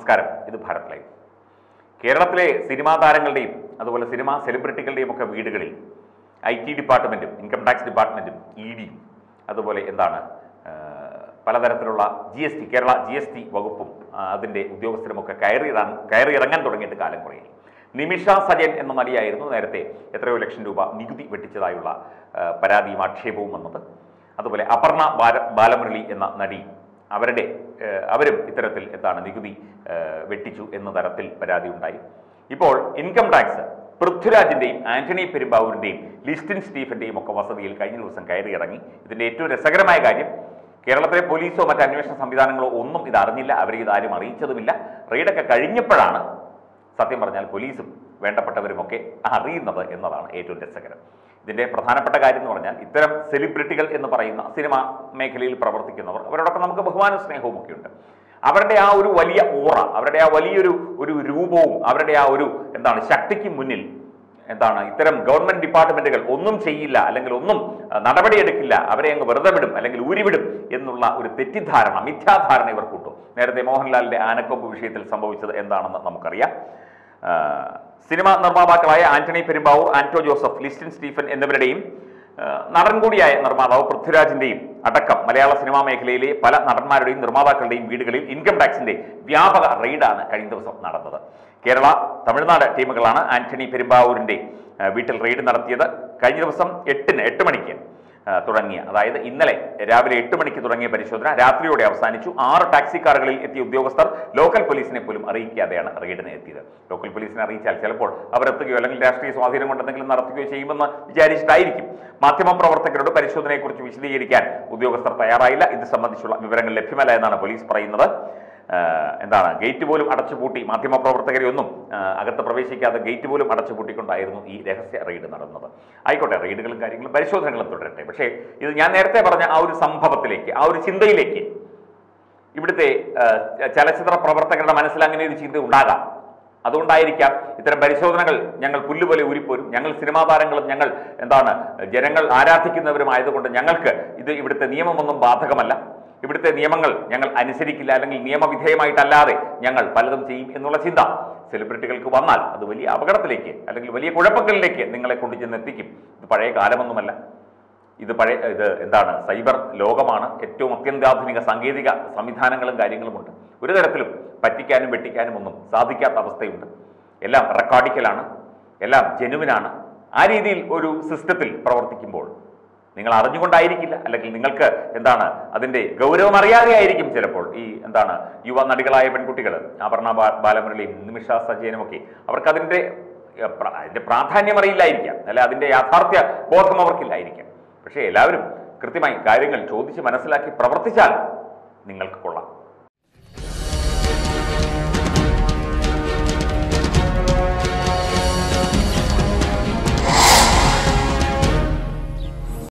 നമസ്കാരം ഇത് ഭാരത് ലൈവ് കേരളത്തിലെ സിനിമാ താരങ്ങളുടെയും അതുപോലെ സിനിമാ സെലിബ്രിറ്റികളുടെയും ഒക്കെ വീടുകളിൽ ഐ ടി ഡിപ്പാർട്ട്മെൻറ്റും ഇൻകം ടാക്സ് ഡിപ്പാർട്ട്മെൻറ്റും ഇ ഡിയും അതുപോലെ എന്താണ് ആ, പലതരത്തിലുള്ള G S T Kerala G S T വകുപ്പും ആ, അതിൻ്റെ ഉദ്യോഗസ്ഥരുമൊക്കെ കയറി ഇറങ്ങ- കയറി ഇറങ്ങാൻ തുടങ്ങിയിട്ട് കാലം കുറയായി നിമിഷ സജയൻ എന്ന നടിയായിരുന്നു നേരത്തെ എത്രയോ ലക്ഷം രൂപ നികുതി വെട്ടിച്ചതായുള്ള ആ, പരാതിയും ആക്ഷേപവും വന്നത് അതുപോലെ അപർണ ബാല ബാലമുരളി എന്ന നടി അവരുടെ ഏഹ്, അവരും ഇത്തരത്തിൽ എന്താണ് നികുതി ഏഹ്, വെട്ടിച്ചു എന്ന തരത്തിൽ പരാതി ഉണ്ടായി ഇപ്പോൾ ഇൻകം ടാക്സ് പൃഥ്വിരാജിന്റെയും ആന്റണി പെരുമ്പാവൂരിന്റെയും ലിസ്റ്റിൻ സ്റ്റീഫന്റെയും ഒക്കെ വസതിയിൽ കഴിഞ്ഞ ദിവസം കയറി ഇറങ്ങി ഇതിന്റെ ഏറ്റവും രസകരമായ കാര്യം കേരളത്തിലെ പോലീസോ മറ്റ് അന്വേഷണ സംവിധാനങ്ങളോ ഒന്നും ഇത് അറിഞ്ഞില്ല അവരെ ഇത് ആരും അറിയിച്ചതുമില്ല റെയ്ഡൊക്കെ കഴിഞ്ഞപ്പോഴാണ് സത്യം പറഞ്ഞാൽ പോലീസും വേണ്ടപ്പെട്ടവരുമൊക്കെ അറിയുന്നത് എന്നതാണ് ഏറ്റവും രസകരം ഇതിന്റെ പ്രധാനപ്പെട്ട കാര്യം എന്ന് പറഞ്ഞാൽ ഇത്തരം സെലിബ്രിറ്റികൾ എന്ന് പറയുന്ന സിനിമ മേഖലയിൽ പ്രവർത്തിക്കുന്നവർ അവരോടൊക്കെ നമുക്ക് ബഹുമാനവും സ്നേഹവും ഒക്കെ ഉണ്ട് അവരുടെ ആ ഒരു വലിയ ഓറ അവരുടെ ആ വലിയൊരു ഒരു രൂപവും അവരുടെ ആ ഒരു എന്താണ് ശക്തിക്ക് മുന്നിൽ എന്താണ് ഇത്തരം ഗവൺമെന്റ് ഡിപ്പാർട്ട്മെന്റുകൾ ഒന്നും ചെയ്യില്ല അല്ലെങ്കിൽ ഒന്നും അഹ്, നടപടിയെടുക്കില്ല അവരെ അങ്ങ് വെറുതെ വിടും അല്ലെങ്കിൽ ഊരിവിടും എന്നുള്ള ഒരു തെറ്റിദ്ധാരണ മിഥ്യാധാരണ ഇവർ കൂട്ടും നേരത്തെ മോഹൻലാലിന്റെ ആനക്കൊമ്പ് വിഷയത്തിൽ സംഭവിച്ചത് എന്താണെന്ന് നമുക്കറിയാം ആ, സിനിമ നിർമ്മാതാക്കളായ ആന്റണി പെരുമ്പാവൂർ ആന്റോ ജോസഫ് ലിസ്റ്റിൻ സ്റ്റീഫൻ എന്നിവരുടെയും ആ, നടൻ കൂടിയായ നിർമ്മാതാവ് പൃഥ്വിരാജിന്റെയും അടക്കം മലയാള സിനിമാ മേഖലയിലെ പല നടന്മാരുടെയും നിർമ്മാതാക്കളുടെയും വീടുകളിൽ ഇൻകം ടാക്സിന്റെ വ്യാപക റെയ്ഡാണ് കഴിഞ്ഞ ദിവസം നടന്നത് കേരള തമിഴ്നാട് ടീമുകളാണ് ആന്റണി പെരുമ്പാവൂരിന്റെ ആ, വീട്ടിൽ റെയ്ഡ് നടത്തിയത് കഴിഞ്ഞ ദിവസം എട്ടിന് എട്ട് മണിക്ക് ആ, തുടങ്ങിയ അതായത് ഇന്നലെ രാവിലെ എട്ട് മണിക്ക് തുടങ്ങിയ പരിശോധന രാത്രിയോടെ അവസാനിച്ചു ആറ് ടാക്സി കാറുകളിൽ എത്തിയ ഉദ്യോഗസ്ഥർ ലോക്കൽ പോലീസിനെ പോലും അറിയിക്കാതെയാണ് റെയ്ഡിന് എത്തിയത് ലോക്കൽ പോലീസിനെ അറിയിച്ചാൽ ചിലപ്പോൾ അവരെത്തുകയോ അല്ലെങ്കിൽ രാഷ്ട്രീയ സ്വാധീനം കൊണ്ട് എന്തെങ്കിലും നടത്തുകയോ ചെയ്യുമെന്ന് വിചാരിച്ചിട്ടായിരിക്കും മാധ്യമപ്രവർത്തകരോട് പരിശോധനയെക്കുറിച്ച് വിശദീകരിക്കാൻ ഉദ്യോഗസ്ഥർ തയ്യാറായില്ല ഇത് സംബന്ധിച്ചുള്ള വിവരങ്ങൾ ലഭ്യമല്ല എന്നാണ് പോലീസ് പറയുന്നത് ആ, എന്താണ് ഗേറ്റ് പോലും അടച്ചുപൂട്ടി മാധ്യമപ്രവർത്തകരെ ഒന്നും ആ, അകത്ത് പ്രവേശിക്കാതെ ഗേറ്റ് പോലും അടച്ചുപൂട്ടിക്കൊണ്ടായിരുന്നു ഈ രഹസ്യ റെയ്ഡ് നടന്നത് ആയിക്കോട്ടെ റെയ്ഡുകളും കാര്യങ്ങളും പരിശോധനകളും തുടരട്ടെ പക്ഷേ ഇത് ഞാൻ നേരത്തെ പറഞ്ഞ ആ ഒരു സംഭവത്തിലേക്ക് ആ ഒരു ചിന്തയിലേക്ക് ഇവിടുത്തെ ആ, ചലച്ചിത്ര പ്രവർത്തകരുടെ മനസ്സിൽ അങ്ങനെ ഒരു ചിന്ത ഉണ്ടാകാം അതുകൊണ്ടായിരിക്കാം ഇത്തരം പരിശോധനകൾ ഞങ്ങൾ പുല്ലുപോലെ ഊരിപ്പോരും ഞങ്ങൾ സിനിമാ താരങ്ങളും ഞങ്ങൾ എന്താണ് ജനങ്ങൾ ആരാധിക്കുന്നവരുമായതുകൊണ്ട് ഞങ്ങൾക്ക് ഇത് ഇവിടുത്തെ നിയമമൊന്നും ബാധകമല്ല ഇവിടുത്തെ നിയമങ്ങൾ ഞങ്ങൾ അനുസരിക്കില്ല അല്ലെങ്കിൽ നിയമവിധേയമായിട്ടല്ലാതെ ഞങ്ങൾ പലതും ചെയ്യും എന്നുള്ള ചിന്ത സെലിബ്രിറ്റികൾക്ക് വന്നാൽ അത് വലിയ അപകടത്തിലേക്ക് അല്ലെങ്കിൽ വലിയ കുഴപ്പങ്ങളിലേക്ക് നിങ്ങളെ കൊണ്ടുചെന്ന് എത്തിക്കും ഇത് പഴയ കാലമൊന്നുമല്ല ഇത് പഴയ ഇത് എന്താണ് സൈബർ ലോകമാണ് ഏറ്റവും അത്യന്താധുനിക സാങ്കേതിക സംവിധാനങ്ങളും കാര്യങ്ങളുമുണ്ട് ഒരു തരത്തിലും പറ്റിക്കാനും വെട്ടിക്കാനും ഒന്നും സാധിക്കാത്ത അവസ്ഥയുണ്ട് എല്ലാം റെക്കോർഡിക്കലാണ് എല്ലാം ജനുവിനാണ് ആ രീതിയിൽ ഒരു സിസ്റ്റത്തിൽ പ്രവർത്തിക്കുമ്പോൾ നിങ്ങൾ അറിഞ്ഞുകൊണ്ടായിരിക്കില്ല അല്ലെങ്കിൽ നിങ്ങൾക്ക് എന്താണ് അതിന്റെ ഗൗരവം അറിയാതെ ആയിരിക്കും ചിലപ്പോൾ ഈ എന്താണ് യുവ നടികളായ പെൺകുട്ടികൾ അപർണ ബാ- ബാലമുരളിയും നിമിഷ സജയനും ഒക്കെ അവർക്ക് അതിന്റെ ഏഹ്, പ്ര- അതിന്റെ പ്രാധാന്യം അറിയില്ലായിരിക്കാം അല്ലെ അതിന്റെ യാഥാർത്ഥ്യ ബോധം അവർക്കില്ലായിരിക്കാം പക്ഷേ എല്ലാവരും കൃത്യമായി കാര്യങ്ങൾ ചോദിച്ച് മനസ്സിലാക്കി പ്രവർത്തിച്ചാൽ നിങ്ങൾക്ക് കൊള്ളാം